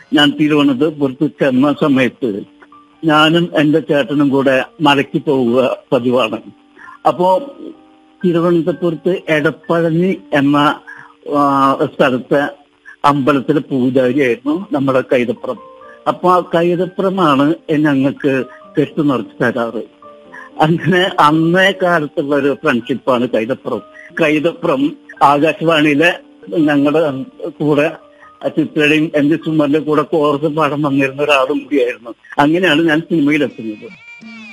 ഞാൻ തിരുവനന്തപുരത്ത് ചെന്ന സമയത്ത് ഞാനും എന്റെ ചേട്ടനും കൂടെ മലയ്ക്ക് പോവുക പതിവാണ് അപ്പോ തിരുവനന്തപുരത്ത് എടപ്പഴഞ്ഞി എന്ന ആ, സ്ഥലത്തെ അമ്പലത്തിലെ പൂജാരിയായിരുന്നു നമ്മുടെ കൈതപ്പുറം അപ്പൊ ആ കൈതപ്പുറമാണ് ഞങ്ങൾക്ക് കെട്ടു നിറച്ച് തരാറ് അങ്ങനെ അന്നേ കാലത്തുള്ള ഒരു ഫ്രണ്ട്ഷിപ്പാണ് കൈതപ്പുറം കൈതപ്പുറം ആകാശവാണിയിലെ ഞങ്ങളുടെ കൂടെ ചിത്രയുടെയും എന്റെ ചുമലിന്റെ കൂടെ കോർസ് പാഠം വന്നിരുന്ന ഒരാളും കൂടിയായിരുന്നു അങ്ങനെയാണ് ഞാൻ സിനിമയിലെത്തുന്നത്